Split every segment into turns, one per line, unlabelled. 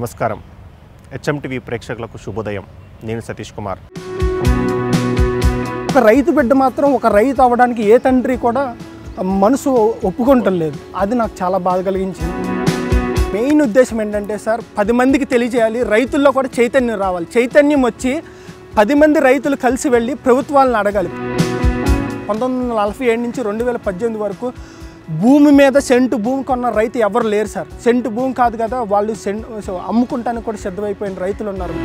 నమస్కారం హెచ్ఎంటీవీ ప్రేక్షకులకు శుభోదయం నేను సతీష్ కుమార్
ఒక రైతు బిడ్డ మాత్రం ఒక రైతు అవ్వడానికి ఏ తండ్రి కూడా మనసు ఒప్పుకుంటం లేదు అది నాకు చాలా బాధ కలిగించింది మెయిన్ ఉద్దేశం ఏంటంటే సార్ పది మందికి తెలియజేయాలి రైతుల్లో కూడా చైతన్యం రావాలి చైతన్యం వచ్చి పది మంది రైతులు కలిసి వెళ్ళి ప్రభుత్వాలను అడగాలి పంతొమ్మిది వందల నలభై ఏడు నుంచి రెండు వేల పద్దెనిమిది వరకు భూమి మీద సెంటు భూమి కొన్న రైతు ఎవరు లేరు సార్ సెంటు భూమి కాదు కదా వాళ్ళు సెంటు అమ్ముకుంటానికి కూడా సిద్ధమైపోయిన రైతులు ఉన్నారు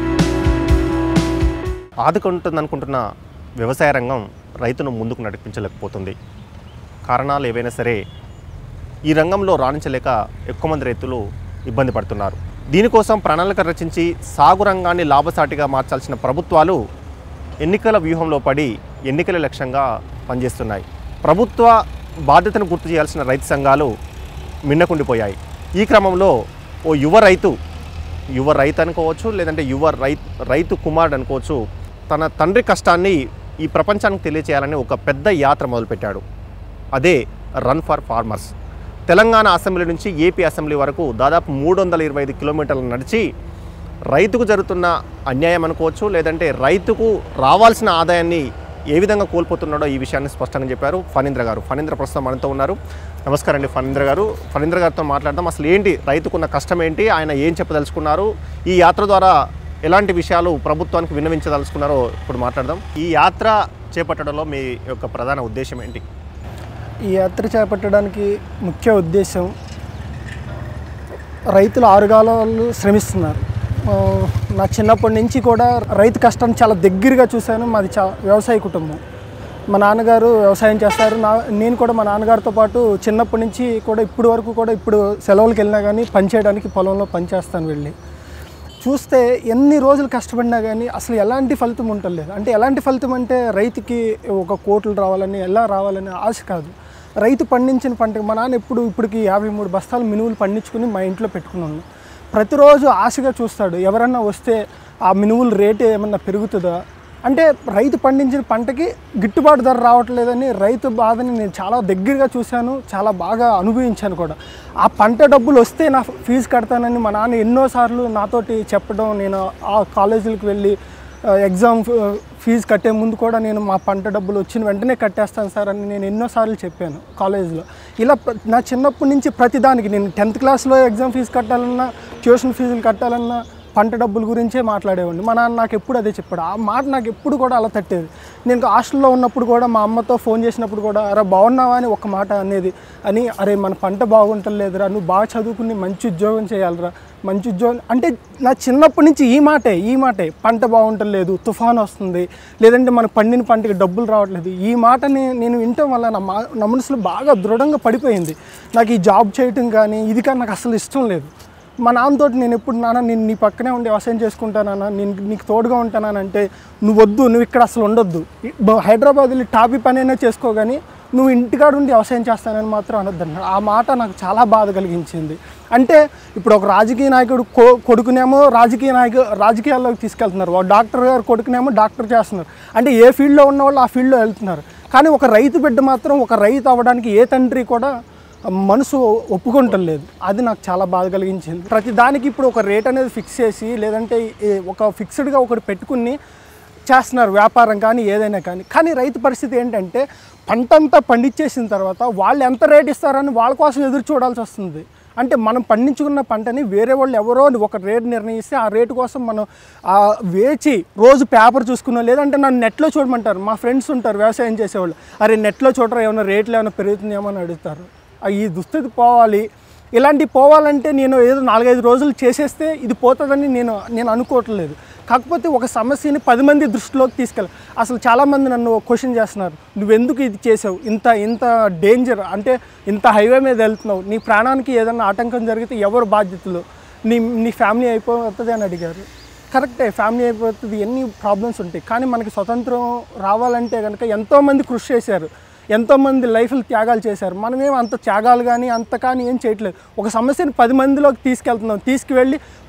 ఆదుకుంటుందనుకుంటున్న వ్యవసాయ రంగం రైతును ముందుకు నడిపించలేకపోతుంది కారణాలు ఏవైనా సరే ఈ రంగంలో రాణించలేక ఎక్కువ మంది రైతులు ఇబ్బంది పడుతున్నారు దీనికోసం ప్రణాళిక రచించి సాగు రంగాన్ని లాభసాటిగా మార్చాల్సిన ప్రభుత్వాలు ఎన్నికల వ్యూహంలో పడి ఎన్నికల లక్ష్యంగా పనిచేస్తున్నాయి ప్రభుత్వ బాధ్యతను గుర్తు చేయాల్సిన రైతు సంఘాలు మిన్నకుండిపోయాయి ఈ క్రమంలో ఓ యువ రైతు యువ రైతు అనుకోవచ్చు లేదంటే యువ రైతు రైతు కుమారుడు అనుకోవచ్చు తన తండ్రి కష్టాన్ని ఈ ప్రపంచానికి తెలియచేయాలని ఒక పెద్ద యాత్ర మొదలుపెట్టాడు అదే run for farmers Telangana assembly నుంచి ఏపీ అసెంబ్లీ వరకు దాదాపు మూడు వందల ఇరవై ఐదు కిలోమీటర్లు నడిచి రైతుకు జరుగుతున్న అన్యాయం అనుకోవచ్చు లేదంటే రైతుకు రావాల్సిన ఆదాయాన్ని ఏ విధంగా కోల్పోతున్నాడో ఈ విషయాన్ని స్పష్టంగా చెప్పారు ఫణీంద్ర గారు ఫణీంద్ర ప్రస్తుతం మనతో ఉన్నారు నమస్కారం అండి ఫణీంద్ర గారు ఫణీంద్ర గారితో మాట్లాడదాం అసలు ఏంటి రైతుకున్న కష్టం ఏంటి ఆయన ఏం చెప్పదలుచుకున్నారు ఈ యాత్ర ద్వారా ఎలాంటి విషయాలు ప్రభుత్వానికి విన్నవించదలుచుకున్నారో ఇప్పుడు మాట్లాడదాం ఈ యాత్ర చేపట్టడంలో మీ యొక్క ప్రధాన ఉద్దేశం ఏంటి
ఈ యాత్ర చేపట్టడానికి ముఖ్య ఉద్దేశం రైతులు ఆరుగాలు శ్రమిస్తున్నారు ఆ, నా చిన్నప్పటి నుంచి కూడా రైతు కష్టాన్ని చాలా దగ్గరగా చూశాను మాది చా వ్యవసాయ కుటుంబం మా నాన్నగారు వ్యవసాయం చేస్తారు నా నేను కూడా మా నాన్నగారితో పాటు చిన్నప్పటి నుంచి కూడా ఇప్పుడు వరకు కూడా ఇప్పుడు సెలవులకు వెళ్ళినా కానీ పని చేయడానికి పొలంలో పనిచేస్తాను వెళ్ళి చూస్తే ఎన్ని రోజులు కష్టపడినా కానీ అసలు ఎలాంటి ఫలితం ఉండలేదు అంటే ఎలాంటి ఫలితం అంటే రైతుకి ఒక కోట్లు రావాలని ఎలా రావాలని ఆశ కాదు రైతు పండించిన పంటకి మా నాన్న ఎప్పుడు ఇప్పటికి యాభై మూడు బస్తాలు మినువులు పండించుకుని మా ఇంట్లో పెట్టుకున్నాను ప్రతిరోజు ఆశగా చూస్తాడు ఎవరన్నా వస్తే ఆ మినువుల రేటు ఏమన్నా పెరుగుతుందా అంటే రైతు పండించిన పంటకి గిట్టుబాటు ధర రావట్లేదని రైతు బాధని నేను చాలా దగ్గరగా చూశాను చాలా బాగా అనుభవించాను కూడా ఆ పంట డబ్బులు వస్తే నా ఫీజు కడతానని మా నాన్న ఎన్నోసార్లు నాతోటి చెప్పడం నేను ఆ కాలేజీలకు వెళ్ళి ఆ, ఎగ్జామ్ ఫీ- ఫీజు కట్టే ముందు కూడా నేను మా పంట డబ్బులు వచ్చిన వెంటనే కట్టేస్తాను సార్ అని నేను ఎన్నోసార్లు చెప్పాను కాలేజీలో ఇలా ప్ర- నా చిన్నప్పటి నుంచి ప్రతిదానికి నేను టెన్త్ క్లాస్లో ఎగ్జామ్ ఫీజు కట్టాలన్నా ట్యూషన్ ఫీజులు కట్టాలన్నా పంట డబ్బుల గురించే మాట్లాడేవాడిని మా నాన్న నాకు ఎప్పుడు అదే చెప్పాడు ఆ మాట నాకు ఎప్పుడు కూడా అలా తట్టేది నేను హాస్టల్లో ఉన్నప్పుడు కూడా మా అమ్మతో ఫోన్ చేసినప్పుడు కూడా అరే బాగున్నావా అని ఒక మాట అనేది అని అరే మన పంట బాగుంటలేదురా నువ్వు బాగా చదువుకుని మంచి ఉద్యోగం చేయాలిరా మంచి ఉద్యోగం అంటే నా చిన్నప్పటి నుంచి ఈ మాటే ఈ మాటే పంట బాగుంటలేదు తుఫాన్ వస్తుంది లేదంటే మన పండిన పంటకి డబ్బులు రావట్లేదు ఈ మాటని నేను వినటం వల్ల నా మా నా మనసులో బాగా దృఢంగా పడిపోయింది నాకు ఈ జాబ్ చేయటం కానీ ఇది కానీ నాకు అసలు ఇష్టం లేదు మా నాన్నతో నేను ఎప్పుడు నాన్న నేను నీ పక్కనే ఉండి వ్యవసాయం చేసుకుంటానన్నా నేను నీకు తోడుగా ఉంటానంటే నువ్వు వద్దు నువ్వు ఇక్కడ అసలు ఉండొద్దు ఈ- బ- హైదరాబాద్ వెళ్ళి టాపీ పని అయినా చేసుకో కానీ నువ్వు ఇంటికాడ ఉండి వ్యవసాయం చేస్తానని మాత్రం అనొద్దు అన్నాడు ఆ మాట నాకు చాలా బాధ కలిగించింది అంటే ఇప్పుడు ఒక రాజకీయ నాయకుడు కొ కొడుకునేమో రాజకీయ నాయకు రాజకీయాల్లోకి తీసుకెళ్తున్నారు ఒక డాక్టర్ గారు కొడుకునేమో డాక్టర్ చేస్తున్నారు అంటే ఏ ఫీల్డ్లో ఉన్న వాళ్ళు ఆ ఫీల్డ్లో వెళ్తున్నారు కానీ ఒక రైతు బిడ్డ మాత్రం ఒక రైతు అవ్వడానికి ఏ తండ్రి కూడా మనసు ఒప్పుకుంటం లేదు అది నాకు చాలా బాధ కలిగించింది ప్రతి దానికి ఇప్పుడు ఒక రేట్ అనేది ఫిక్స్ చేసి లేదంటే ఏ- ఒక ఫిక్స్డ్గా ఒకటి పెట్టుకుని చేస్తున్నారు వ్యాపారం కానీ ఏదైనా కానీ కానీ రైతు పరిస్థితి ఏంటంటే పంట అంతా పండించేసిన తర్వాత వాళ్ళు ఎంత రేట్ ఇస్తారని వాళ్ళ కోసం ఎదురు చూడాల్సి వస్తుంది అంటే మనం పండించుకున్న పంటని వేరే వాళ్ళు ఎవరో ఒక రేట్ నిర్ణయిస్తే ఆ రేటు కోసం మనం ఆ, వేచి రోజు పేపర్ చూసుకున్నా లేదంటే నన్ను నెట్లో చూడమంటారు మా ఫ్రెండ్స్ ఉంటారు వ్యవసాయం చేసేవాళ్ళు అరే నెట్లో చూడరా ఏమైనా రేట్లు ఏమైనా పెరుగుతున్నాయేమో అని అడుగుతారు ఆ, ఈ దుస్థితి పోవాలి ఇలాంటి పోవాలంటే నేను ఏదో నాలుగైదు రోజులు చేసేస్తే ఇది పోతుందని నేను నేను అనుకోవట్లేదు కాకపోతే ఒక సమస్యని పది మంది దృష్టిలోకి తీసుకెళ్ళి అసలు చాలామంది నన్ను క్వశ్చన్ చేస్తున్నారు నువ్వెందుకు ఇది చేసావు ఇంత ఇంత డేంజర్ అంటే ఇంత హైవే మీద వెళ్తున్నావు నీ ప్రాణానికి ఏదైనా ఆటంకం జరిగితే ఎవరు బాధ్యతలు నీ నీ ఫ్యామిలీ అయిపోతుంది అని అడిగారు కరెక్టే ఫ్యామిలీ అయిపోతుంది ఎన్ని ప్రాబ్లమ్స్ ఉంటాయి కానీ మనకి స్వతంత్రం రావాలంటే కనుక ఎంతోమంది కృషి చేశారు ఎంతోమంది లైఫ్లు త్యాగాలు చేశారు మనమేం అంత త్యాగాలు కానీ అంత కానీ ఏం చేయట్లేదు ఒక సమస్యని పది మందిలోకి తీసుకెళ్తున్నాం తీసుకువెళ్ళి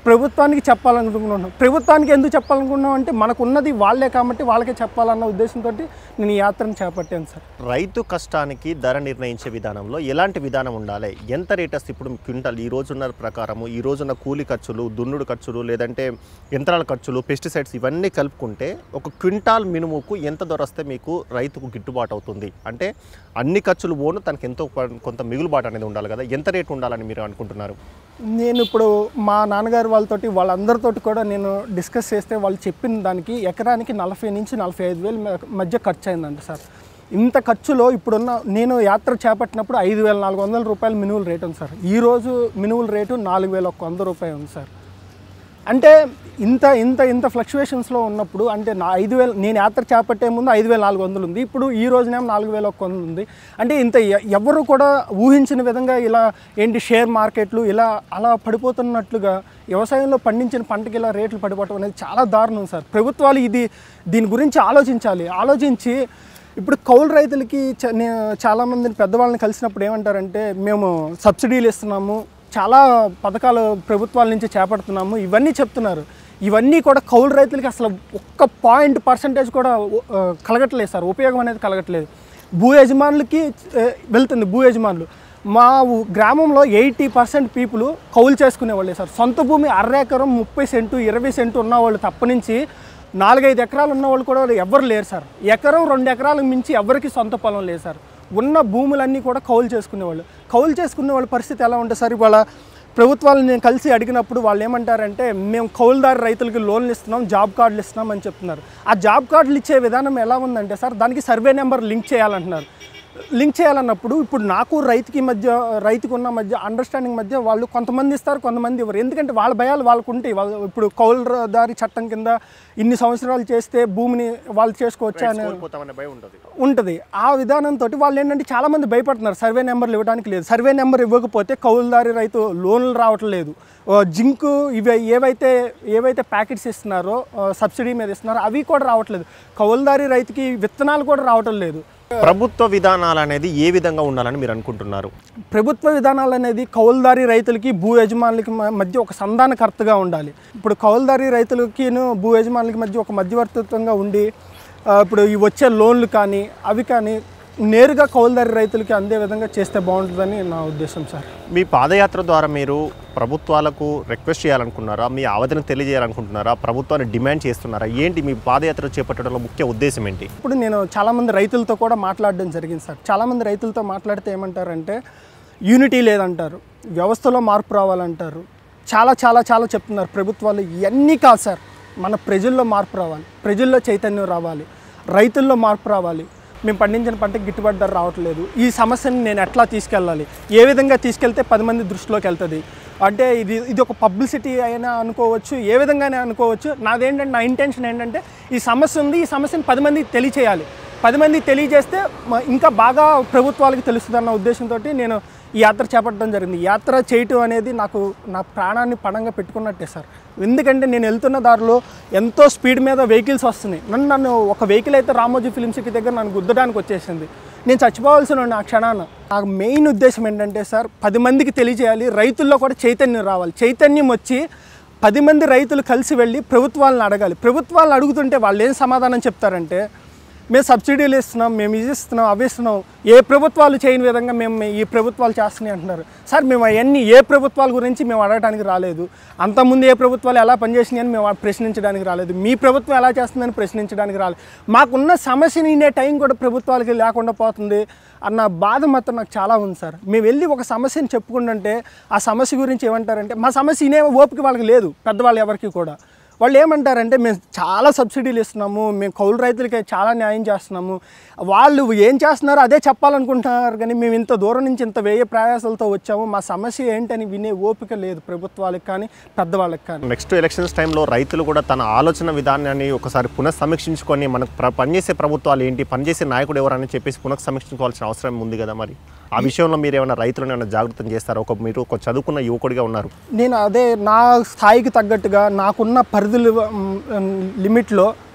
ప్రభుత్వానికి చెప్పాలనుకుంటున్నాం ప్రభుత్వానికి ఎందుకు చెప్పాలనుకున్నాం అంటే మనకు ఉన్నది వాళ్ళే కాబట్టి వాళ్ళకే చెప్పాలన్న ఉద్దేశంతో నేను ఈ యాత్రను చేపట్టాను సార్
రైతు కష్టానికి ధర నిర్ణయించే విధానంలో ఎలాంటి విధానం ఉండాలి ఎంత రేటస్ ఇప్పుడు క్వింటల్ ఈ రోజున్న ప్రకారము ఈ రోజున్న కూలి ఖర్చులు దున్నుడు ఖర్చులు లేదంటే యంత్రాల ఖర్చులు పెస్టిసైడ్స్ ఇవన్నీ కలుపుకుంటే ఒక క్వింటాల్ మినుముకు ఎంత ధర వస్తే మీకు రైతుకు గిట్టుబాటు అవుతుంది అంటే అన్ని ఖర్చులు పోను తనకి ఎంతో ప- కొంత మిగులుబాటు అనేది ఉండాలి కదా ఎంత రేటు ఉండాలని మీరు అనుకుంటున్నారు
నేను ఇప్పుడు మా నాన్నగారు వాళ్ళతోటి వాళ్ళందరితోటి కూడా నేను డిస్కస్ చేస్తే వాళ్ళు చెప్పిన దానికి ఎకరానికి నలభై నుంచి నలభై ఐదు వేల మ- మధ్య ఖర్చు అయిందంట సార్ ఇంత ఖర్చులో ఇప్పుడున్న నేను యాత్ర చేపట్టినప్పుడు ఐదు వేల నాలుగు వందల రూపాయలు మినువుల రేట్ ఉంది సార్ ఈరోజు మినువుల రేటు నాలుగు వేల ఒక వంద రూపాయలు ఉంది సార్ అంటే ఇంత ఇంత ఇంత ఫ్లక్చువేషన్స్లో ఉన్నప్పుడు అంటే నా ఐదు వేలు నేను యాత్ర చేపట్టే ముందు ఐదు వేల నాలుగు వందలు ఉంది ఇప్పుడు ఈ రోజునేమో నాలుగు వేల ఒక వంద ఉంది అంటే ఇంత ఎ- ఎవరు కూడా ఊహించిన విధంగా ఇలా ఏంటి షేర్ మార్కెట్లు ఇలా అలా పడిపోతున్నట్లుగా వ్యవసాయంలో పండించిన పంటకి ఇలా రేట్లు పడిపోవటం అనేది చాలా దారుణం సార్ ప్రభుత్వాలు ఇది దీని గురించి ఆలోచించాలి ఆలోచించి ఇప్పుడు కౌలు రైతులకి చ- నేను చాలామందిని పెద్దవాళ్ళని కలిసినప్పుడు ఏమంటారంటే మేము సబ్సిడీలు ఇస్తున్నాము చాలా పథకాలు ప్రభుత్వాల నుంచి చేపడుతున్నాము ఇవన్నీ చెప్తున్నారు ఇవన్నీ కూడా కౌలు రైతులకి అసలు ఒక్క పాయింట్ పర్సంటేజ్ కూడా ఆ, కలగట్లేదు సార్ ఉపయోగం అనేది కలగట్లేదు భూ యజమానులకి ఆ, వెళ్తుంది భూ యజమానులు మా ఊ- గ్రామంలో ఎయిటీ పర్సెంట్ పీపుల్ కౌలు చేసుకునే వాళ్ళే సార్ సొంత భూమి అర ఎకరం ముప్పై సెంటు ఇరవై సెంటు ఉన్న వాళ్ళు తప్ప నుంచి నాలుగైదు ఎకరాలు ఉన్న వాళ్ళు కూడా ఎవరు లేరు సార్ ఎకరం రెండు ఎకరాలకు మించి ఎవరికి సొంత పొలం లేదు సార్ ఉన్న భూములన్నీ కూడా కౌలు చేసుకునేవాళ్ళు కౌలు చేసుకునే వాళ్ళ పరిస్థితి ఎలా ఉంటుంది సార్ ఇవాళ ప్రభుత్వాలను నేను కలిసి అడిగినప్పుడు వాళ్ళు ఏమంటారంటే మేము కౌలుదారు రైతులకి లోన్లు ఇస్తున్నాం జాబ్ కార్డులు ఇస్తున్నాం అని చెప్తున్నారు ఆ జాబ్ కార్డులు ఇచ్చే విధానం ఎలా ఉందంటే సార్ దానికి సర్వే నెంబర్ లింక్ చేయాలంటున్నారు లింక్ చేయాలన్నప్పుడు ఇప్పుడు నాకు రైతుకి మధ్య రైతుకు ఉన్న మధ్య అండర్స్టాండింగ్ మధ్య వాళ్ళు కొంతమంది ఇస్తారు కొంతమంది ఇవ్వరు ఎందుకంటే వాళ్ళ భయాలు వాళ్ళకు ఉంటాయి వాళ్ళు ఇప్పుడు కౌలుదారి చట్టం కింద ఇన్ని సంవత్సరాలు చేస్తే భూమిని వాళ్ళు చేసుకోవచ్చా అనే
కోల్పోతామనే భయం ఉంటుంది
ఉంటుంది ఆ విధానంతో వాళ్ళు ఏంటంటే చాలామంది భయపడుతున్నారు సర్వే నెంబర్లు ఇవ్వడానికి లేదు సర్వే నెంబర్ ఇవ్వకపోతే కౌలుదారి రైతు లోన్లు రావట్లేదు ఆ, జింకు ఇవి ఏవైతే ఏవైతే ప్యాకెట్స్ ఇస్తున్నారో ఆ, సబ్సిడీ మీద ఇస్తున్నారో అవి కూడా రావట్లేదు కౌలుదారి రైతుకి విత్తనాలు కూడా రావటం లేదు
ప్రభుత్వ విధానాలు అనేది ఏ విధంగా ఉండాలని మీరు అనుకుంటున్నారు
ప్రభుత్వ విధానాలు అనేది కౌలుదారి రైతులకి భూ యజమానులకి మ- మధ్య ఒక సంధానకర్తగా ఉండాలి ఇప్పుడు కౌలుదారి రైతులకి భూ యజమానులకి మధ్య ఒక మధ్యవర్తిత్వంగా ఉండి ఆ, ఇప్పుడు ఈ వచ్చే లోన్లు కానీ అవి కానీ నేరుగా కౌలుదారి రైతులకి అందే విధంగా చేస్తే బాగుంటుందని నా ఉద్దేశం సార్
మీ పాదయాత్ర ద్వారా మీరు ప్రభుత్వాలకు రిక్వెస్ట్ చేయాలనుకున్నారా మీ ఆవేదన తెలియజేయాలనుకుంటున్నారా ప్రభుత్వాన్ని డిమాండ్ చేస్తున్నారా ఏంటి మీ పాదయాత్ర చేపట్టడంలో ముఖ్య ఉద్దేశం ఏంటి
ఇప్పుడు నేను చాలామంది రైతులతో కూడా మాట్లాడడం జరిగింది సార్ చాలామంది రైతులతో మాట్లాడితే ఏమంటారంటే యూనిటీ లేదంటారు వ్యవస్థలో మార్పు రావాలంటారు చాలా చాలా చాలా చెప్తున్నారు ప్రభుత్వాలు ఇవన్నీ కాదు సార్ మన ప్రజల్లో మార్పు రావాలి ప్రజల్లో చైతన్యం రావాలి రైతుల్లో మార్పు రావాలి మేము పండించిన పంటకి గిట్టుబాటు ధర రావట్లేదు ఈ సమస్యని నేను ఎట్లా తీసుకెళ్ళాలి ఏ విధంగా తీసుకెళ్తే పది మంది దృష్టిలోకి వెళ్తుంది అంటే ఇది ఇది ఒక పబ్లిసిటీ అయినా అనుకోవచ్చు ఏ విధంగానే అనుకోవచ్చు నాదేంటంటే నా ఇంటెన్షన్ ఏంటంటే ఈ సమస్య ఉంది ఈ సమస్యను పది మందికి తెలియచేయాలి పది మందికి తెలియజేస్తే మ- ఇంకా బాగా ప్రభుత్వాలకు తెలుస్తుందన్న ఉద్దేశంతో నేను ఈ యాత్ర చేపట్టడం జరిగింది ఈ యాత్ర చేయటం అనేది నాకు నా ప్రాణాన్ని పణంగా పెట్టుకున్నట్టే సార్ ఎందుకంటే నేను వెళ్తున్న దారిలో ఎంతో స్పీడ్ మీద వెహికల్స్ వస్తున్నాయి నన్ను నన్ను ఒక వెహికల్ అయితే రామోజీ ఫిలిం సిటీ దగ్గర నన్ను గుద్దడానికి వచ్చేసింది నేను చచ్చిపోవాల్సిన ఆ క్షణాన నాకు మెయిన్ ఉద్దేశం ఏంటంటే సార్ పది మందికి తెలియజేయాలి రైతుల్లో కూడా చైతన్యం రావాలి చైతన్యం వచ్చి పది మంది రైతులు కలిసి వెళ్ళి ప్రభుత్వాలను అడగాలి ప్రభుత్వాలను అడుగుతుంటే వాళ్ళు ఏం సమాధానం చెప్తారంటే మేము సబ్సిడీలు ఇస్తున్నాం మేము ఇది ఇస్తున్నాం అవి ఇస్తున్నాం ఏ ప్రభుత్వాలు చేయని విధంగా మేము ఈ ప్రభుత్వాలు చేస్తున్నాయి అంటున్నారు సార్ మేము అవన్నీ ఏ ప్రభుత్వాల గురించి మేము అడగడానికి రాలేదు అంతకుముందు ఏ ప్రభుత్వాలు ఎలా పనిచేసినాయి అని మేము ప్రశ్నించడానికి రాలేదు మీ ప్రభుత్వం ఎలా చేస్తుందని ప్రశ్నించడానికి రాలేదు మాకున్న సమస్యని వినే టైం కూడా ప్రభుత్వాలకి లేకుండా పోతుంది అన్న బాధ మాత్రం నాకు చాలా ఉంది సార్ మేము వెళ్ళి ఒక సమస్యని చెప్పుకుంటుంటే ఆ సమస్య గురించి ఏమంటారంటే మా సమస్య వినే ఓపిక వాళ్ళకి లేదు పెద్దవాళ్ళు ఎవరికి కూడా వాళ్ళు ఏమంటారంటే మేము చాలా సబ్సిడీలు ఇస్తున్నాము మేము కౌలు రైతులకి చాలా న్యాయం చేస్తున్నాము వాళ్ళు ఏం చేస్తున్నారో అదే చెప్పాలనుకుంటున్నారు కానీ మేము ఇంత దూరం నుంచి ఇంత వ్యయ ప్రయాసాలతో వచ్చాము మా సమస్య ఏంటని వినే ఓపిక లేదు ప్రభుత్వాలకు కానీ పెద్దవాళ్ళకి కానీ
నెక్స్ట్ ఎలక్షన్స్ టైంలో రైతులు కూడా తన ఆలోచన విధానాన్ని ఒకసారి పునఃసమీక్షించుకొని మనకు ప్ర- పనిచేసే ప్రభుత్వాలు ఏంటి పనిచేసే నాయకుడు ఎవరని చెప్పేసి పునఃసమీక్షించుకోవాల్సిన అవసరం ఉంది కదా మరి ఆ విషయంలో మీరు ఏమైనా రైతులను ఏమైనా జాగ్రత్తం చేస్తారా ఒక మీరు ఒక చదువుకున్న యువకుడిగా ఉన్నారు
నేను అదే నా స్థాయికి తగ్గట్టుగా నాకున్న పరిధులు మ్, లిమిట్లో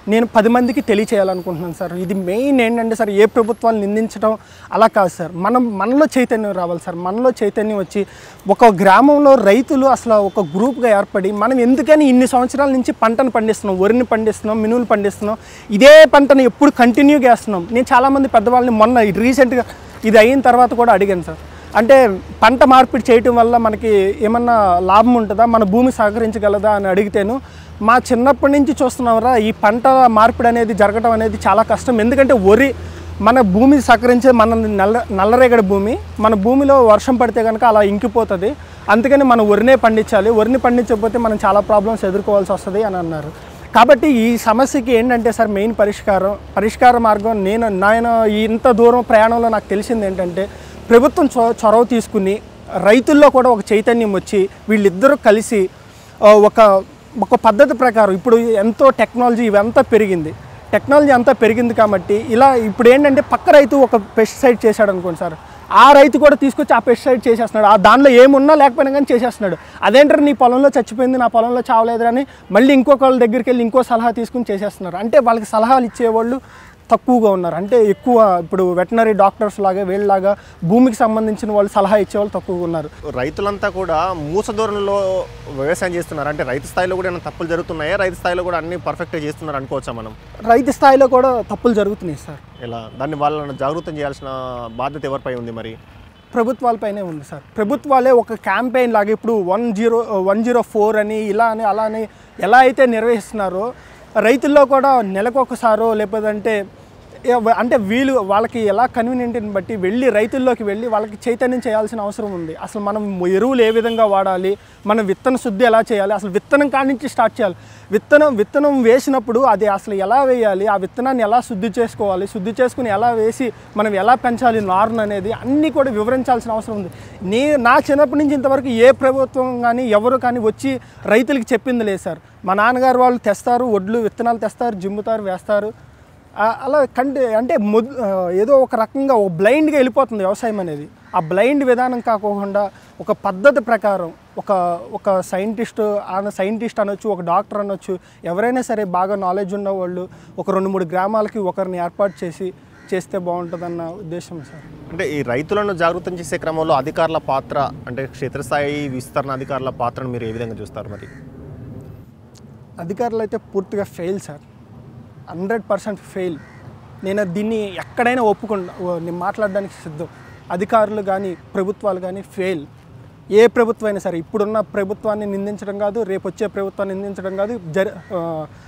నేను పది మందికి తెలియచేయాలనుకుంటున్నాను సార్ ఇది మెయిన్ ఏంటంటే సార్ ఏ ప్రభుత్వాన్ని నిందించడం అలా కాదు సార్ మనం మనలో చైతన్యం రావాలి సార్ మనలో చైతన్యం వచ్చి ఒక గ్రామంలో రైతులు అసలు ఒక గ్రూప్గా ఏర్పడి మనం ఎందుకని ఇన్ని సంవత్సరాల నుంచి పంటను పండిస్తున్నాం వరిని పండిస్తున్నాం మినువులు పండిస్తున్నాం ఇదే పంటను ఎప్పుడు కంటిన్యూగా వేస్తున్నాం నేను చాలామంది పెద్దవాళ్ళని మొన్న రీసెంట్గా ఇది అయిన తర్వాత కూడా అడిగాను సార్ అంటే పంట మార్పిడి చేయటం వల్ల మనకి ఏమన్నా లాభం ఉంటుందా మన భూమి సహకరించగలదా అని అడిగితేను మా చిన్నప్పటి నుంచి చూస్తున్నారా ఈ పంట మార్పిడి అనేది జరగడం అనేది చాలా కష్టం ఎందుకంటే వరి మన భూమి సహకరించే మన నల్ల నల్లరేగడి భూమి మన భూమిలో వర్షం పడితే కనుక అలా ఇంకిపోతుంది అందుకని మనం వరినే పండించాలి వరిని పండించకపోతే మనం చాలా ప్రాబ్లమ్స్ ఎదుర్కోవాల్సి వస్తుంది అని అన్నారు కాబట్టి ఈ సమస్యకి ఏంటంటే సార్ మెయిన్ పరిష్కారం పరిష్కార మార్గం నేను నేను ఇంత దూరం ప్రయాణంలో నాకు తెలిసింది ఏంటంటే ప్రభుత్వం చొ చొరవ తీసుకుని రైతుల్లో కూడా ఒక చైతన్యం వచ్చి వీళ్ళిద్దరూ కలిసి ఆ, ఒక ఒక పద్ధతి ప్రకారం ఇప్పుడు ఎంతో టెక్నాలజీ ఇవంతా పెరిగింది టెక్నాలజీ అంతా పెరిగింది కాబట్టి ఇలా ఇప్పుడు ఏంటంటే పక్క రైతు ఒక పెస్టిసైడ్ చేశాడు అనుకోండి సార్ ఆ రైతు కూడా తీసుకొచ్చి ఆ పెస్టిసైడ్ చేసేస్తున్నాడు ఆ దానిలో ఏమున్నా లేకపోయినా కానీ చేసేస్తున్నాడు అదేంటారు నీ పొలంలో చచ్చిపోయింది నా పొలంలో చావలేదురా అని మళ్ళీ ఇంకొక వాళ్ళ దగ్గరికి వెళ్ళి ఇంకో సలహా తీసుకుని చేసేస్తున్నారు అంటే వాళ్ళకి సలహాలు ఇచ్చేవాళ్ళు తక్కువగా ఉన్నారు అంటే ఎక్కువ ఇప్పుడు వెటనరీ డాక్టర్స్ లాగా వీళ్ళలాగా భూమికి సంబంధించిన వాళ్ళు సలహా ఇచ్చేవాళ్ళు తక్కువగా ఉన్నారు
రైతులంతా కూడా మూసధోరణిలో వ్యవసాయం చేస్తున్నారు అంటే రైతు స్థాయిలో కూడా ఏమైనా తప్పులు జరుగుతున్నాయా రైతు స్థాయిలో కూడా అన్ని పర్ఫెక్ట్గా చేస్తున్నారు అనుకోవచ్చా మనం
రైతు స్థాయిలో కూడా తప్పులు జరుగుతున్నాయి సార్
ఇలా దాన్ని వాళ్ళని జాగృతం చేయాల్సిన బాధ్యత ఎవరిపై ఉంది మరి
ప్రభుత్వాలపైనే ఉంది సార్ ప్రభుత్వాలే ఒక క్యాంపెయిన్ లాగా ఇప్పుడు one zero one zero four అని ఇలా అని అలా అని ఎలా అయితే నిర్వహిస్తున్నారో రైతుల్లో కూడా నెలకు ఒకసారో లేకపోతే ఏ- అంటే వీలు వాళ్ళకి ఎలా కన్వీనియంట్ని బట్టి వెళ్ళి రైతుల్లోకి వెళ్ళి వాళ్ళకి చైతన్యం చేయాల్సిన అవసరం ఉంది అసలు మనం ఎరువులు ఏ విధంగా వాడాలి మనం విత్తన శుద్ధి ఎలా చేయాలి అసలు విత్తనం కాడి నుంచి స్టార్ట్ చేయాలి విత్తనం విత్తనం వేసినప్పుడు అది అసలు ఎలా వేయాలి ఆ విత్తనాన్ని ఎలా శుద్ధి చేసుకోవాలి శుద్ధి చేసుకుని ఎలా వేసి మనం ఎలా పెంచాలి నారును అనేది అన్నీ కూడా వివరించాల్సిన అవసరం ఉంది నీ నా చిన్నప్పటి నుంచి ఇంతవరకు ఏ ప్రభుత్వం కానీ ఎవరు కానీ వచ్చి రైతులకి చెప్పింది లేదు సార్ మా నాన్నగారు వాళ్ళు తెస్తారు వడ్లు విత్తనాలు తెస్తారు జిమ్ముతారు వేస్తారు ఆ- అలా కంటే అంటే మొద్ ఆ, ఏదో ఒక రకంగా ఒక బ్లైండ్గా వెళ్ళిపోతుంది వ్యవసాయం అనేది ఆ బ్లైండ్ విధానం కాకుండా ఒక పద్ధతి ప్రకారం ఒక ఒక సైంటిస్ట్ ఆయన సైంటిస్ట్ అనొచ్చు ఒక డాక్టర్ అనొచ్చు ఎవరైనా సరే బాగా నాలెడ్జ్ ఉన్న వాళ్ళు ఒక రెండు మూడు గ్రామాలకి ఒకరిని ఏర్పాటు చేసి చేస్తే బాగుంటుందన్న ఉద్దేశం సార్
అంటే ఈ రైతులను జాగృతం చేసే క్రమంలో అధికారుల పాత్ర అంటే క్షేత్రస్థాయి విస్తరణ అధికారుల పాత్రను మీరు ఏ విధంగా చూస్తారు మరి
అధికారులు అయితే పూర్తిగా fail sir hundred percent fail నేను దీన్ని ఎక్కడైనా ఒప్పుకుండా నేను మాట్లాడడానికి సిద్ధం అధికారులు కానీ ప్రభుత్వాలు కానీ ఫెయిల్ ఏ ప్రభుత్వం అయినా సరే ఇప్పుడున్న ప్రభుత్వాన్ని నిందించడం కాదు రేపు వచ్చే ప్రభుత్వాన్ని నిందించడం కాదు జరి ఆ,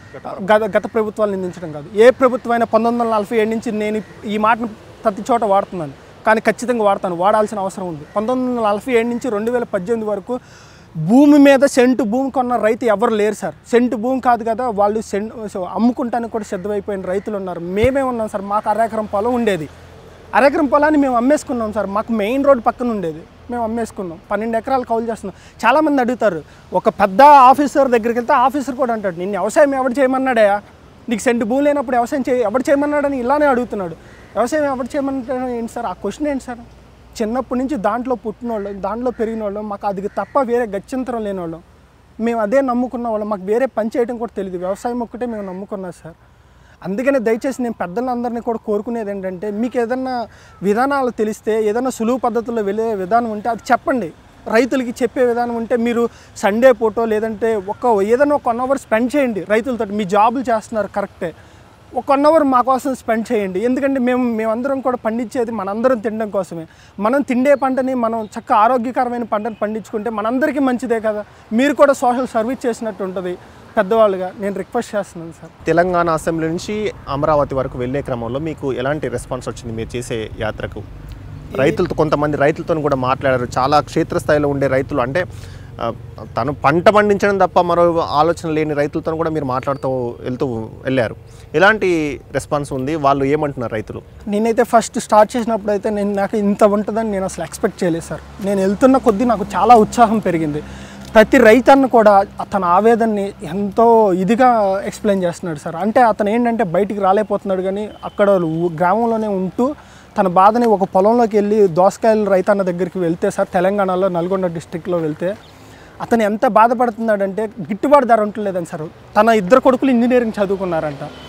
గత గత ప్రభుత్వాలు నిందించడం కాదు ఏ ప్రభుత్వం అయినా పంతొమ్మిది వందల నలభై ఏడు నుంచి నేను ఈ మాటను ప్రతి చోట వాడుతున్నాను కానీ ఖచ్చితంగా వాడతాను వాడాల్సిన అవసరం ఉంది పంతొమ్మిది వందల నలభై ఏడు నుంచి రెండు వేల పద్దెనిమిది వరకు భూమి మీద సెంటు భూమి కొన్న రైతు ఎవరు లేరు సార్ సెంటు భూమి కాదు కదా వాళ్ళు సెంట్ సో అమ్ముకుంటానికి కూడా సిద్ధమైపోయిన రైతులు ఉన్నారు మేమే ఉన్నాం సార్ మాకు అరెకరం పొలం ఉండేది అరెకరం పొలాన్ని మేము అమ్మేసుకున్నాం సార్ మాకు మెయిన్ రోడ్ పక్కన ఉండేది మేము అమ్మేసుకున్నాం పన్నెండు ఎకరాలు కౌలు చేస్తున్నాం చాలామంది అడుగుతారు ఒక పెద్ద ఆఫీసర్ దగ్గరికి వెళ్తే ఆఫీసర్ కూడా అంటాడు నిన్ను వ్యవసాయం ఎవడు చేయమన్నాడయా నీకు సెంటు భూమి లేనప్పుడు వ్యవసాయం చేయ ఎవడు చేయమన్నాడని ఇలానే అడుగుతున్నాడు వ్యవసాయం ఎవడు చేయమన్నాడు ఏంటి సార్ ఆ క్వశ్చన్ ఏంటి సార్ చిన్నప్పటి నుంచి దాంట్లో పుట్టిన వాళ్ళం దాంట్లో పెరిగిన వాళ్ళం మాకు అది తప్ప వేరే గత్యంతరం లేని వాళ్ళం మేము అదే నమ్ముకున్న వాళ్ళం మాకు వేరే పని చేయడం కూడా తెలియదు వ్యవసాయం ఒక్కటే మేము నమ్ముకున్నాం సార్ అందుకనే దయచేసి నేను పెద్దలందరినీ కూడా కోరుకునేది ఏంటంటే మీకు ఏదన్నా విధానాలు తెలిస్తే ఏదైనా సులువు పద్ధతిలో వెళ్ళే విధానం ఉంటే అది చెప్పండి రైతులకి చెప్పే విధానం ఉంటే మీరు సండే పూటో లేదంటే ఒక ఏదైనా ఒక వన్ అవర్ స్పెండ్ చేయండి రైతులతో మీ జాబులు చేస్తున్నారు కరెక్టే ఒక వన్ అవర్ మా కోసం స్పెండ్ చేయండి ఎందుకంటే మేము మేమందరం కూడా పండించేది మనందరం తినడం కోసమే మనం తిండే పంటని మనం చక్క ఆరోగ్యకరమైన పంటను పండించుకుంటే మనందరికీ మంచిదే కదా మీరు కూడా సోషల్ సర్వీస్ చేసినట్టు ఉంటుంది పెద్దవాళ్ళుగా నేను రిక్వెస్ట్ చేస్తున్నాను సార్
తెలంగాణ అసెంబ్లీ నుంచి అమరావతి వరకు వెళ్ళే క్రమంలో మీకు ఎలాంటి రెస్పాన్స్ వచ్చింది మీరు చేసే యాత్రకు రైతులతో కొంతమంది రైతులతో కూడా మాట్లాడారు చాలా క్షేత్రస్థాయిలో ఉండే రైతులు అంటే ఆ, తను పంట పండించడం తప్ప మరో ఆలోచన లేని రైతులతో కూడా మీరు మాట్లాడుతూ వెళ్తూ వెళ్ళారు ఎలాంటి రెస్పాన్స్ ఉంది వాళ్ళు ఏమంటున్నారు రైతులు
నేనైతే ఫస్ట్ స్టార్ట్ చేసినప్పుడు అయితే నేను నాకు ఇంత ఉంటుందని నేను అసలు ఎక్స్పెక్ట్ చేయలేదు సార్ నేను వెళ్తున్న కొద్దీ నాకు చాలా ఉత్సాహం పెరిగింది ప్రతి రైతన్న కూడా తన ఆవేదనని ఎంతో ఇదిగా ఎక్స్ప్లెయిన్ చేస్తున్నాడు సార్ అంటే అతను ఏంటంటే బయటికి రాలేకపోతున్నాడు కానీ అక్కడ ఊ- గ్రామంలోనే ఉంటూ తన బాధని ఒక పొలంలోకి వెళ్ళి దోసకాయల రైతన్న దగ్గరికి వెళ్తే సార్ తెలంగాణలో నల్గొండ డిస్టిక్లో వెళ్తే అతను ఎంత బాధపడుతున్నాడంటే గిట్టుబాటు ధర ఉంటలేదని సార్ తన ఇద్దరు కొడుకులు ఇంజనీరింగ్ చదువుకున్నారంట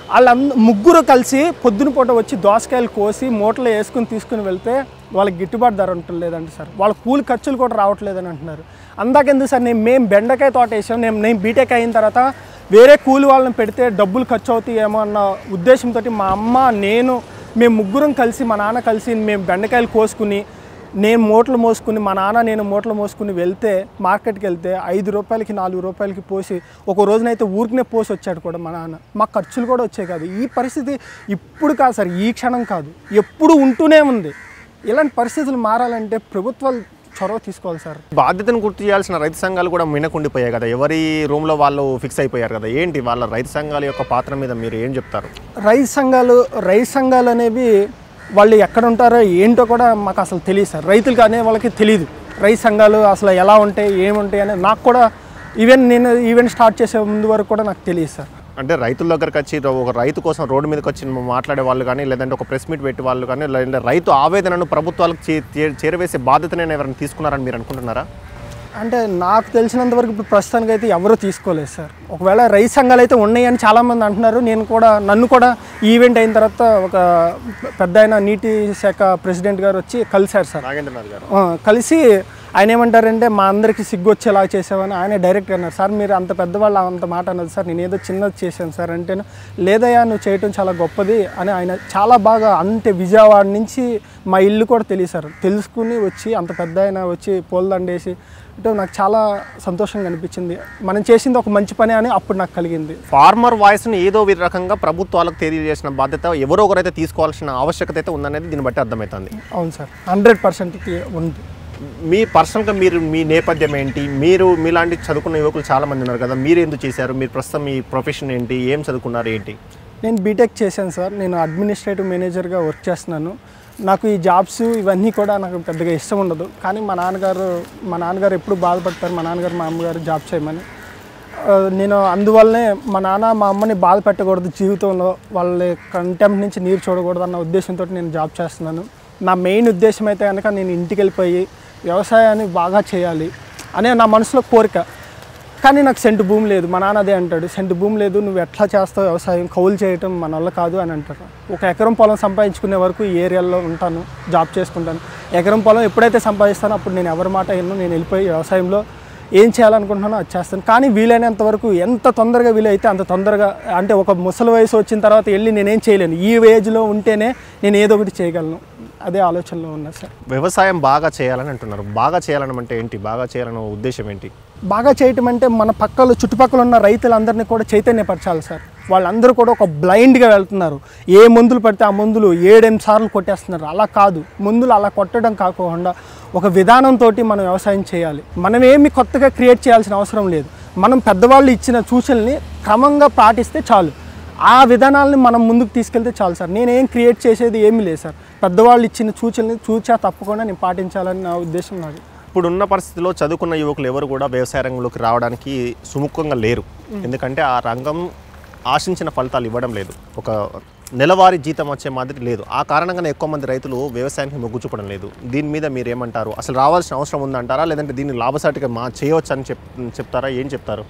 వాళ్ళంద ముగ్గురు కలిసి పొద్దున పూట వచ్చి దోసకాయలు కోసి మూటలో వేసుకుని తీసుకుని వెళ్తే వాళ్ళకి గిట్టుబాటు ధర ఉంటలేదండి సార్ వాళ్ళ కూలి ఖర్చులు కూడా రావట్లేదని అంటున్నారు అందాకెందుకు సార్ నేను మేము బెండకాయ తోట వేసాం నేను నేను బీటెక్ అయిన తర్వాత వేరే కూలి వాళ్ళని పెడితే డబ్బులు ఖర్చు అవుతాయేమో అన్న ఉద్దేశంతో మా అమ్మ నేను మేము ముగ్గురం కలిసి మా నాన్న కలిసి మేము బెండకాయలు కోసుకుని నేను మూటలు మోసుకుని మా నాన్న నేను మూటలు మోసుకుని వెళ్తే మార్కెట్కి వెళ్తే ఐదు రూపాయలకి నాలుగు రూపాయలకి పోసి ఒక రోజునైతే ఊరికనే పోసి వచ్చాడు కూడా మా నాన్న మా ఖర్చులు కూడా వచ్చాయి కాదు ఈ పరిస్థితి ఇప్పుడు కాదు సార్ ఈ క్షణం కాదు ఎప్పుడు ఉంటూనే ఉంది ఇలాంటి పరిస్థితులు మారాలంటే ప్రభుత్వాలు చొరవ తీసుకోవాలి సార్
బాధ్యతను గుర్తు చేయాల్సిన రైతు సంఘాలు కూడా మినకుండిపోయాయి కదా ఎవరి రూమ్లో వాళ్ళు ఫిక్స్ అయిపోయారు కదా ఏంటి వాళ్ళ రైతు సంఘాల యొక్క పాత్ర మీద మీరు ఏం చెప్తారు
రైతు సంఘాలు రైతు సంఘాలు అనేవి వాళ్ళు ఎక్కడ ఉంటారో ఏంటో కూడా మాకు అసలు తెలియదు సార్ రైతులకు అనే వాళ్ళకి తెలియదు రైతు సంఘాలు అసలు ఎలా ఉంటాయి ఏముంటాయి అనేది నాకు కూడా ఈవెన్ నేను ఈవెంట్ స్టార్ట్ చేసే ముందు వరకు కూడా నాకు తెలియదు సార్
అంటే రైతుల దగ్గరకు వచ్చి ఒక రైతు కోసం రోడ్డు మీదకి వచ్చి మాట్లాడే వాళ్ళు కానీ లేదంటే ఒక ప్రెస్ మీట్ పెట్టే వాళ్ళు కానీ లేదంటే రైతు ఆవేదనను ప్రభుత్వాలకు చే- చే- చేరవేసే బాధ్యతను ఎవరైనా తీసుకున్నారని మీరు అనుకుంటున్నారా
అంటే నాకు తెలిసినంత వరకు ఇప్పుడు ప్రస్తుతానికి అయితే ఎవరూ తీసుకోలేదు సార్ ఒకవేళ రైతు సంఘాలు అయితే ఉన్నాయని చాలామంది అంటున్నారు నేను కూడా నన్ను కూడా ఈ ఈవెంట్ అయిన తర్వాత ఒక పెద్ద ఆయన నీటి శాఖ ప్రెసిడెంట్ గారు వచ్చి కలిశారు సార్
నాగేంద్రనాథ్ గారు
ఆ, కలిసి ఆయన ఏమంటారంటే మా అందరికీ సిగ్గు వచ్చేలా చేసావని ఆయన డైరెక్ట్ అన్నారు సార్ మీరు అంత పెద్దవాళ్ళు అంత మాట అన్నది సార్ నేను ఏదో చిన్నది చేశాను సార్ అంటే లేదయ్యా నువ్వు చేయటం చాలా గొప్పది అని ఆయన చాలా బాగా అంతే విజయవాడ నుంచి మా ఇల్లు కూడా తెలియదు సార్ తెలుసుకుని వచ్చి అంత పెద్ద ఆయన వచ్చి పూలదండేసి అంటే నాకు చాలా సంతోషంగా అనిపించింది మనం చేసింది ఒక మంచి పని అని అప్పుడు నాకు కలిగింది
ఫార్మర్ వాయిస్ని ఏదో విధ రకంగా ప్రభుత్వాలకు తెలియజేసిన బాధ్యత ఎవరో ఒకరైతే తీసుకోవాల్సిన ఆవశ్యకత అయితే ఉందనేది దీన్ని బట్టి అర్థమవుతుంది
అవును సార్ హండ్రెడ్ పర్సెంట్ ఉంది
మీ పర్సనల్గా మీరు మీ నేపథ్యం ఏంటి మీరు మీలాంటి చదువుకున్న యువకులు చాలా మంది ఉన్నారు కదా మీరు ఎందుకు చేశారు మీరు ప్రస్తుతం మీ ప్రొఫెషన్ ఏంటి ఏం చదువుకున్నారు ఏంటి
నేను బీటెక్ చేశాను సార్ నేను అడ్మినిస్ట్రేటివ్ మేనేజర్గా వర్క్ చేస్తున్నాను నాకు ఈ జాబ్స్ ఇవన్నీ కూడా నాకు పెద్దగా ఇష్టం ఉండదు కానీ మా నాన్నగారు మా నాన్నగారు ఎప్పుడు బాధపడతారు మా నాన్నగారు మా అమ్మగారు జాబ్ చేయమని ఆ, నేను అందువల్లనే మా నాన్న మా అమ్మని బాధ పెట్టకూడదు జీవితంలో వాళ్ళ కంటెంప్ట్ నుంచి నీరు చూడకూడదు అన్న ఉద్దేశంతో నేను జాబ్ చేస్తున్నాను నా మెయిన్ ఉద్దేశం అయితే కనుక నేను ఇంటికి వెళ్ళిపోయి వ్యవసాయాన్ని బాగా చేయాలి అనే నా మనసులో కోరిక కానీ నాకు సెంటు భూమి లేదు మా నాన్న అదే అంటాడు సెంటు భూమి లేదు నువ్వు ఎట్లా చేస్తావు వ్యవసాయం కౌలు చేయటం మన వల్ల కాదు అని అంటారు ఒక ఎకరం పొలం సంపాదించుకునే వరకు ఈ ఏరియాలో ఉంటాను జాబ్ చేసుకుంటాను ఎకరం పొలం ఎప్పుడైతే సంపాదిస్తానో అప్పుడు నేను ఎవరి మాట విన్ను నేను వెళ్ళిపోయి వ్యవసాయంలో ఏం చేయాలనుకుంటున్నానో అది చేస్తాను కానీ వీలైనంత వరకు ఎంత తొందరగా వీలైతే అంత తొందరగా అంటే ఒక ముసలి వయసు వచ్చిన తర్వాత వెళ్ళి నేనేం చేయలేను ఈ ఏజ్లో ఉంటేనే నేను ఏదో ఒకటి చేయగలను అదే ఆలోచనలో ఉన్నా సార్
వ్యవసాయం బాగా చేయాలని అంటున్నారు బాగా చేయాలని అంటే ఏంటి బాగా చేయాలన్న ఉద్దేశం ఏంటి
బాగా చేయటం అంటే మన పక్కల చుట్టుపక్కల ఉన్న రైతులందరినీ కూడా చైతన్యపరచాలి సార్ వాళ్ళందరూ కూడా ఒక బ్లైండ్గా వెళ్తున్నారు ఏ మందులు పడితే ఆ మందులు ఏడెనిమిది సార్లు కొట్టేస్తున్నారు అలా కాదు మందులు అలా కొట్టడం కాకుండా ఒక విధానంతో మనం వ్యవసాయం చేయాలి మనం ఏమి కొత్తగా క్రియేట్ చేయాల్సిన అవసరం లేదు మనం పెద్దవాళ్ళు ఇచ్చిన సూచనల్ని క్రమంగా పాటిస్తే చాలు ఆ విధానాలని మనం ముందుకు తీసుకెళ్తే చాలు సార్ నేనేం క్రియేట్ చేసేది ఏమీ లేదు సార్ పెద్దవాళ్ళు ఇచ్చిన సూచనల్ని చూచా తప్పకుండా నేను పాటించాలని నా ఉద్దేశం నాది
ఇప్పుడున్న పరిస్థితిలో చదువుకున్న యువకులు ఎవరు కూడా వ్యవసాయ రంగంలోకి రావడానికి సుముఖంగా లేరు ఎందుకంటే ఆ రంగం ఆశించిన ఫలితాలు ఇవ్వడం లేదు ఒక నెలవారీ జీతం వచ్చే మాదిరి లేదు ఆ కారణంగానే ఎక్కువ మంది రైతులు వ్యవసాయానికి మొగ్గు చూపడం లేదు దీని మీద మీరు ఏమంటారు అసలు రావాల్సిన అవసరం ఉందంటారా లేదంటే దీన్ని లాభసాటిగా మా చేయవచ్చు అని చెప్ చెప్తారా ఏం చెప్తారు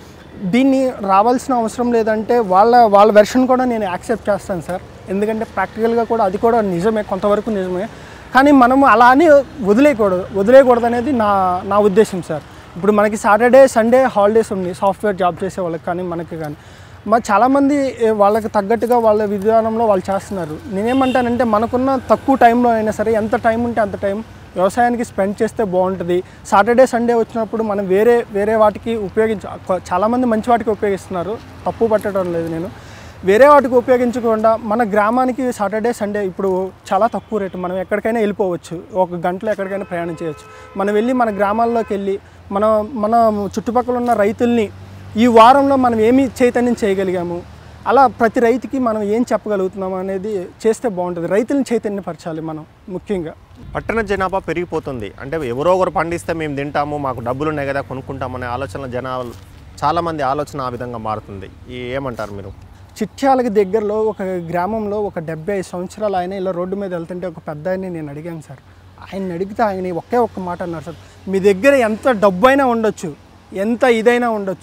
దీన్ని రావాల్సిన అవసరం లేదంటే వాళ్ళ వాళ్ళ వెర్షన్ కూడా నేను యాక్సెప్ట్ చేస్తాను సార్ ఎందుకంటే ప్రాక్టికల్గా కూడా అది కూడా నిజమే కొంతవరకు నిజమే కానీ మనము అలా అని వదిలేయకూడదు వదిలేయకూడదు అనేది నా నా ఉద్దేశం సార్ ఇప్పుడు మనకి సాటర్డే సండే హాలిడేస్ ఉన్నాయి సాఫ్ట్వేర్ జాబ్ చేసే వాళ్ళకి కానీ మనకి కానీ మా చాలామంది ఏ, వాళ్ళకి తగ్గట్టుగా వాళ్ళ విధానంలో వాళ్ళు చేస్తున్నారు నేనేమంటానంటే మనకున్న తక్కువ టైంలో అయినా సరే ఎంత టైం ఉంటే అంత టైం వ్యవసాయానికి స్పెండ్ చేస్తే బాగుంటుంది సాటర్డే సండే వచ్చినప్పుడు మనం వేరే వేరే వాటికి ఉపయోగించ కొ- చాలామంది మంచి వాటికి ఉపయోగిస్తున్నారు తప్పు పట్టడం లేదు నేను వేరే వాటికి ఉపయోగించకుండా మన గ్రామానికి సాటర్డే సండే ఇప్పుడు చాలా తక్కువ రేటు మనం ఎక్కడికైనా వెళ్ళిపోవచ్చు ఒక గంటలో ఎక్కడికైనా ప్రయాణం చేయొచ్చు మనం వెళ్ళి మన గ్రామాల్లోకి వెళ్ళి మన మన చుట్టుపక్కల ఉన్న రైతుల్ని ఈ వారంలో మనం ఏమి చైతన్యం చేయగలిగాము అలా ప్రతి రైతుకి మనం ఏం చెప్పగలుగుతున్నాం అనేది చేస్తే బాగుంటుంది రైతులను చైతన్యపరచాలి మనం ముఖ్యంగా
పట్టణ జనాభా పెరిగిపోతుంది అంటే ఎవరో ఒకరు పండిస్తే మేము తింటాము మాకు డబ్బులు ఉన్నాయి కదా కొనుక్కుంటామనే ఆలోచన జనాలు చాలామంది ఆలోచన ఆ విధంగా మారుతుంది ఈ ఏమంటారు మీరు
చిట్యాలకి దగ్గరలో ఒక గ్రామంలో ఒక డెబ్బై ఐదు సంవత్సరాలు ఆయన ఇలా రోడ్డు మీద వెళ్తుంటే ఒక పెద్ద ఆయన్ని నేను అడిగాను సార్ ఆయన అడిగితే ఆయన ఒకే ఒక్క మాట అన్నారు సార్ మీ దగ్గర ఎంత డబ్బు అయినా ఉండొచ్చు ఎంత ఇదైనా ఉండొచ్చు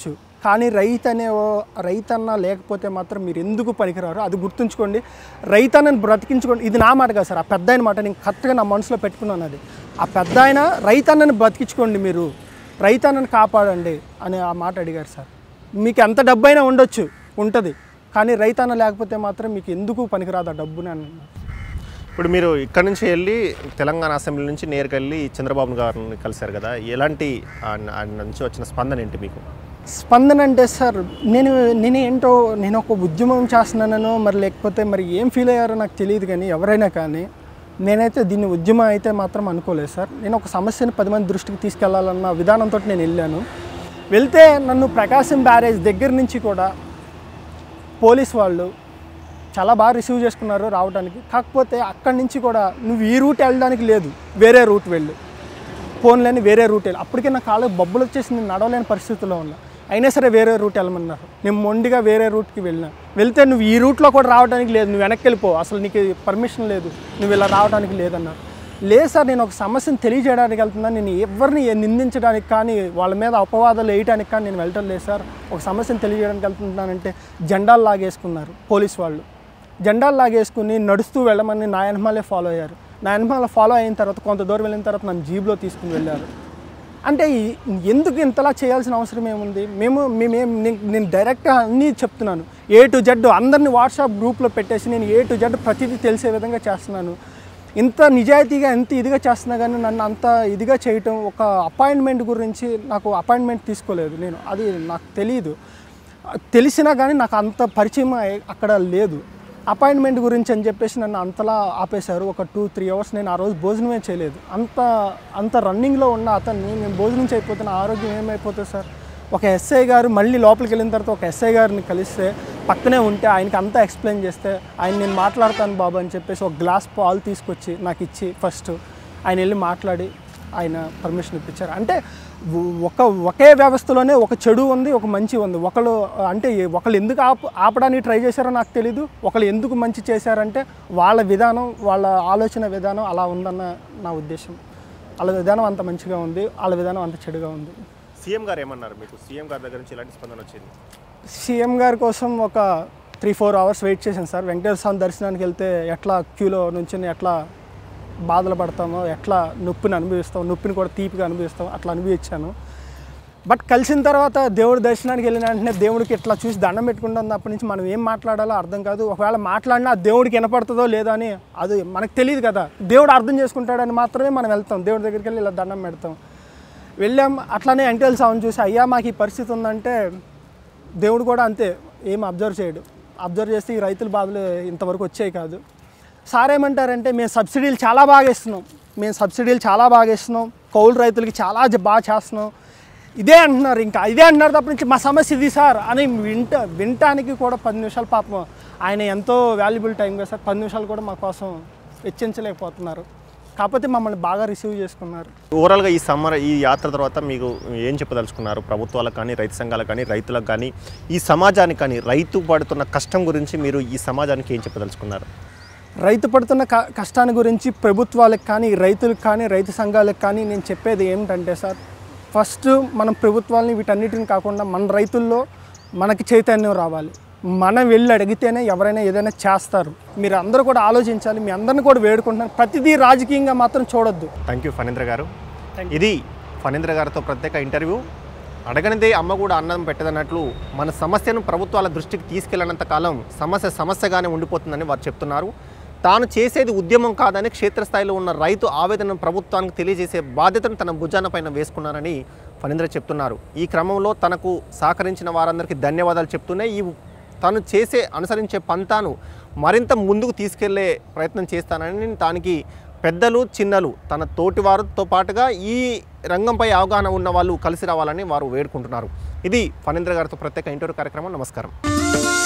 కానీ రైతు అనే ఓ- రైతన్న లేకపోతే మాత్రం మీరు ఎందుకు పనికిరారు అది గుర్తుంచుకోండి రైతన్నని బ్రతికించుకోండి ఇది నా మాట కాదు సార్ ఆ పెద్ద ఆయన మాట నేను కరెక్ట్గా నా మనసులో పెట్టుకున్నాను అది ఆ పెద్ద ఆయన రైతన్నని బ్రతికించుకోండి మీరు రైతన్నని కాపాడండి అని ఆ మాట అడిగారు సార్ మీకు ఎంత డబ్బు అయినా ఉండొచ్చు ఉంటుంది కానీ రైతన్న లేకపోతే మాత్రం మీకు ఎందుకు పనికిరాదు ఆ డబ్బుని అని
ఇప్పుడు మీరు ఇక్కడ నుంచి వెళ్ళి తెలంగాణ అసెంబ్లీ నుంచి నేరుగా వెళ్ళి చంద్రబాబు గారిని కలిశారు కదా ఎలాంటి ఆయన ఆయన నుంచి వచ్చిన స్పందన ఏంటి మీకు
స్పందన అంటే సార్ నేను నేను ఏంటో నేను ఒక ఉద్యమం చేస్తున్నానో మరి లేకపోతే మరి ఏం ఫీల్ అయ్యారో నాకు తెలియదు కానీ ఎవరైనా కానీ నేనైతే దీన్ని ఉద్యమం అయితే మాత్రం అనుకోలేదు సార్ నేను ఒక సమస్యను పది మంది దృష్టికి తీసుకెళ్లాలన్న విధానంతో నేను వెళ్ళాను వెళ్తే నన్ను ప్రకాశం బ్యారేజ్ దగ్గర నుంచి కూడా పోలీస్ వాళ్ళు చాలా బాగా రిసీవ్ చేసుకున్నారు రావడానికి కాకపోతే అక్కడి నుంచి కూడా నువ్వు ఈ రూట్ వెళ్ళడానికి లేదు వేరే రూట్ వెళ్ళు ఫోన్లేని వేరే రూట్ వెళ్ళి అప్పటికే నా కాళ్ళకి బొబ్బులు వచ్చేసి నేను నడవలేని పరిస్థితిలో ఉన్నా అయినా సరే వేరే రూట్ వెళ్ళమన్నారు నేను మొండిగా వేరే రూట్కి వెళ్ళినా వెళ్తే నువ్వు ఈ రూట్లో కూడా రావడానికి లేదు నువ్వు వెనక్కి వెళ్ళిపో అసలు నీకు పర్మిషన్ లేదు నువ్వు ఇలా రావడానికి లేదన్నారు లేదు సార్ నేను ఒక సమస్యను తెలియజేయడానికి వెళ్తున్నాను నేను ఎవరిని నిందించడానికి కానీ వాళ్ళ మీద అపవాదాలు వేయడానికి కానీ నేను వెళ్ళటం లేదు సార్ ఒక సమస్యను తెలియజేయడానికి వెళ్తున్నానంటే జెండాలు లాగేసుకున్నారు పోలీస్ వాళ్ళు జెండాలు లాగేసుకుని నడుస్తూ వెళ్ళమని నా వెనమాలే ఫాలో అయ్యారు నా వెనమాల ఫాలో అయిన తర్వాత కొంత దూరం వెళ్ళిన తర్వాత నన్ను జీబ్లో తీసుకుని వెళ్ళారు అంటే ఈ- ఎందుకు ఇంతలా చేయాల్సిన అవసరం ఏముంది మేము మేమేం నేను- నేను డైరెక్ట్గా అన్నీ చెప్తున్నాను ఏ టు జెడ్ అందరినీ వాట్సాప్ గ్రూప్లో పెట్టేసి నేను ఏ టు జెడ్ ప్రతిదీ తెలిసే విధంగా చేస్తున్నాను ఇంత నిజాయితీగా ఎంత ఇదిగా చేస్తున్నా కానీ నన్ను అంత ఇదిగా చేయటం ఒక అపాయింట్మెంట్ గురించి నాకు అపాయింట్మెంట్ తీసుకోలేదు నేను అది నాకు తెలియదు తెలిసినా కానీ నాకు అంత పరిచయం అయ్యే- అక్కడ లేదు అపాయింట్మెంట్ గురించి అని చెప్పేసి నన్ను అంతలా ఆపేశారు ఒక టూ త్రీ అవర్స్ నేను ఆ రోజు భోజనమే చేయలేదు అంత అంత రన్నింగ్లో ఉన్న అతన్ని నేను భోజనం చేయకపోతే నా ఆరోగ్యం ఏమైపోతుంది సార్ ఒక ఎస్ఐ గారు మళ్ళీ లోపలికి వెళ్ళిన తర్వాత ఒక ఎస్ఐ గారిని కలిస్తే పక్కనే ఉంటే ఆయనకి అంతా ఎక్స్ప్లెయిన్ చేస్తే ఆయన నేను మాట్లాడతాను బాబు అని చెప్పేసి ఒక గ్లాస్ పాలు తీసుకొచ్చి నాకు ఇచ్చి ఫస్ట్ ఆయన వెళ్ళి మాట్లాడి ఆయన పర్మిషన్ ఇప్పించారు అంటే ఒ- ఒక ఒకే వ్యవస్థలోనే ఒక చెడు ఉంది ఒక మంచి ఉంది ఒకళ్ళు అంటే ఏ- ఒకళ్ళు ఎందుకు ఆప ఆపడానికి ట్రై చేశారో నాకు తెలీదు ఒకళ్ళు ఎందుకు మంచి చేశారంటే వాళ్ళ విధానం వాళ్ళ ఆలోచన విధానం అలా ఉందన్న నా ఉద్దేశం వాళ్ళ విధానం అంత మంచిగా ఉంది వాళ్ళ విధానం అంత చెడుగా ఉంది
సీఎం గారు ఏమన్నారు మీకు సీఎం గారి దగ్గర నుంచి ఎలాంటి స్పందన వచ్చింది
సీఎం గారి కోసం ఒక త్రీ ఫోర్ అవర్స్ వెయిట్ చేశాను సార్ వెంకటేశ్వర స్వామి దర్శనానికి వెళ్తే ఎట్లా క్యూలో నుంచి ఎట్లా బాధలు పడతామో ఎట్లా నొప్పిని అనుభవిస్తాం నొప్పిని కూడా తీపిగా అనుభవిస్తాం అట్లా అనుభవించాను బట్ కలిసిన తర్వాత దేవుడి దర్శనానికి వెళ్ళిన వెంటనే దేవుడికి ఇట్లా చూసి దండం పెట్టుకుంటుంది అప్పటి నుంచి మనం ఏం మాట్లాడాలో అర్థం కాదు ఒకవేళ మాట్లాడినా ఆ దేవుడికి వినపడుతుందో లేదో అని అది మనకు తెలియదు కదా దేవుడు అర్థం చేసుకుంటాడని మాత్రమే మనం వెళ్తాం దేవుడి దగ్గరికి వెళ్ళి ఇలా దండం పెడతాం వెళ్ళాం అట్లానే వెంకటేశ్వర స్వామిని చూసి అయ్యా మాకు ఈ పరిస్థితి ఉందంటే దేవుడు కూడా అంతే ఏం అబ్జర్వ్ చేయడు అబ్జర్వ్ చేస్తే ఈ రైతుల బాధలు ఇంతవరకు వచ్చాయి కాదు సార్ ఏమంటారంటే మేము సబ్సిడీలు చాలా బాగా ఇస్తున్నాం మేము సబ్సిడీలు చాలా బాగా ఇస్తున్నాం కౌలు రైతులకి చాలా జ- బాగా చేస్తున్నాం ఇదే అంటున్నారు ఇంకా ఇదే అంటున్నారు తప్ప నుంచి మా సమస్య ఇది సార్ అని వింట వినటానికి కూడా పది నిమిషాలు పాపం ఆయన ఎంతో వాల్యుబుల్ టైం కదా సార్ పది నిమిషాలు కూడా మా కోసం వెచ్చించలేకపోతున్నారు కాకపోతే మమ్మల్ని బాగా రిసీవ్ చేసుకున్నారు
ఓవరాల్గా ఈ సమ్మర్ ఈ యాత్ర తర్వాత మీకు ఏం చెప్పదలుచుకున్నారు ప్రభుత్వాలకు కానీ రైతు సంఘాలకు కానీ రైతులకు కానీ ఈ సమాజానికి కానీ రైతు పడుతున్న కష్టం గురించి మీరు ఈ సమాజానికి ఏం చెప్పదలుచుకున్నారు
రైతు పడుతున్న క- కష్టాన్ని గురించి ప్రభుత్వాలకు కానీ రైతులకు కానీ రైతు సంఘాలకు కానీ నేను చెప్పేది ఏమిటంటే సార్ ఫస్ట్ మనం ప్రభుత్వాలని వీటన్నిటిని కాకుండా మన రైతుల్లో మనకి చైతన్యం రావాలి మనం వెళ్ళి అడిగితేనే ఎవరైనా ఏదైనా చేస్తారు మీరు అందరూ కూడా ఆలోచించాలి మీ అందరిని కూడా వేడుకుంటున్నాను ప్రతిదీ రాజకీయంగా మాత్రం చూడొద్దు
థ్యాంక్ యూ ఫణీంద్ర గారు ఇది ఫణీంద్ర గారితో ప్రత్యేక ఇంటర్వ్యూ అడగనిదే అమ్మ కూడా అన్నం పెట్టదన్నట్లు మన సమస్యను ప్రభుత్వాల దృష్టికి తీసుకెళ్లినంత కాలం సమస్య సమస్యగానే ఉండిపోతుందని వారు చెప్తున్నారు తాను చేసేది ఉద్యమం కాదని క్షేత్రస్థాయిలో ఉన్న రైతు ఆవేదనను ప్రభుత్వానికి తెలియజేసే బాధ్యతను తన భుజాన పైన వేసుకున్నారని ఫణీంద్ర చెప్తున్నారు ఈ క్రమంలో తనకు సహకరించిన వారందరికీ ధన్యవాదాలు చెప్తూనే ఈ తాను చేసే అనుసరించే పంతాను మరింత ముందుకు తీసుకెళ్లే ప్రయత్నం చేస్తానని దానికి పెద్దలు చిన్నలు తన తోటి వారితో పాటుగా ఈ రంగంపై అవగాహన ఉన్న వాళ్ళు కలిసి రావాలని వారు వేడుకుంటున్నారు ఇది ఫణీంద్ర గారితో ప్రత్యేక ఇంటర్వ్యూ కార్యక్రమం నమస్కారం